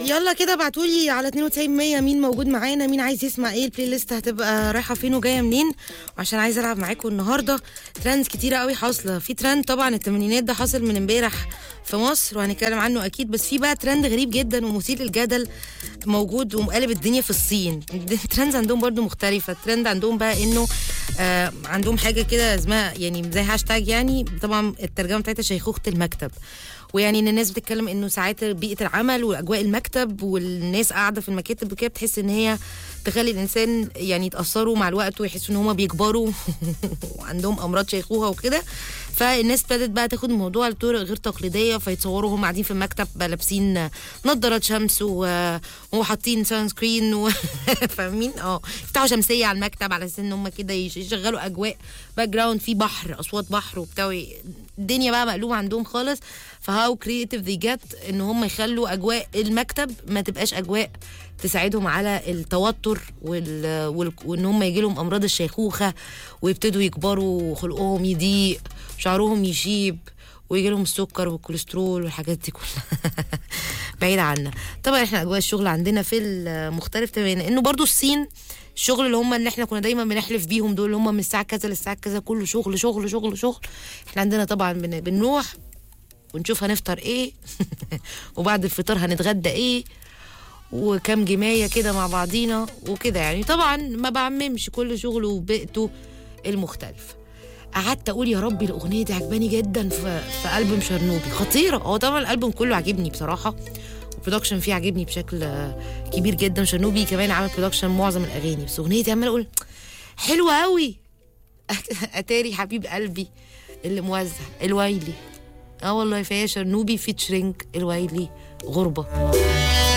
يلا كده ابعتولي على 92 100 مين موجود معانا مين عايز يسمع ايه البلاي ليست هتبقى رايحه فين وجايه منين وعشان عايز العب معاكم النهارده ترندز كتيره قوي حاصله في ترند طبعا الثمانينات ده حاصل من امبارح في مصر وهنتكلم عنه اكيد بس في بقى ترند غريب جدا ومثير للجدل موجود ومقلب الدنيا في الصين الترندز عندهم برضو مختلفه الترند عندهم بقى انه آه عندهم حاجه كده اسمها يعني زي هاشتاج يعني طبعا الترجمه بتاعتها شيخوخه المكتب ويعني ان الناس بتتكلم انه ساعات بيئه العمل واجواء المكتب والناس قاعده في المكاتب وكده بتحس ان هي تخلي الانسان يعني يتاثروا مع الوقت ويحسوا ان هم بيكبروا وعندهم امراض شيخوخه وكده فالناس ابتدت بقى تاخد الموضوع لطرق غير تقليديه فيتصوروا هم قاعدين في المكتب بقى لابسين نظارات شمس و... وحاطين سان سكرين و... فاهمين اه يفتحوا شمسيه على المكتب على اساس ان هم كده يشغلوا اجواء باك جراوند في بحر اصوات بحر وبتاع الدنيا بقى مقلوبه عندهم خالص فهاو كرييتيف ذي جت ان هم يخلوا اجواء المكتب ما تبقاش اجواء تساعدهم على التوتر وال... وال... وان هم يجي لهم امراض الشيخوخه ويبتدوا يكبروا وخلقهم يضيق شعرهم يشيب ويجي لهم السكر والكوليسترول والحاجات دي كلها بعيد عنا طبعا احنا اجواء الشغل عندنا في المختلف تماما انه برضو الصين الشغل اللي هم اللي احنا كنا دايما بنحلف بيهم دول اللي هم من الساعه كذا للساعه كذا كله شغل شغل شغل شغل احنا عندنا طبعا بن... بنروح ونشوف هنفطر ايه وبعد الفطار هنتغدى ايه وكم جمايه كده مع بعضينا وكده يعني طبعا ما بعممش كل شغله وبيئته المختلف قعدت اقول يا ربي الاغنيه دي عجباني جدا في في البوم شرنوبي خطيره هو طبعا الالبوم كله عجبني بصراحه البرودكشن فيه عجبني بشكل كبير جدا شرنوبي كمان عمل برودكشن معظم الاغاني بس اغنيتي عماله اقول حلوه قوي اتاري حبيب قلبي اللي موزع الويلي اه والله فيها شرنوبي فيتشرينج الويلي غربه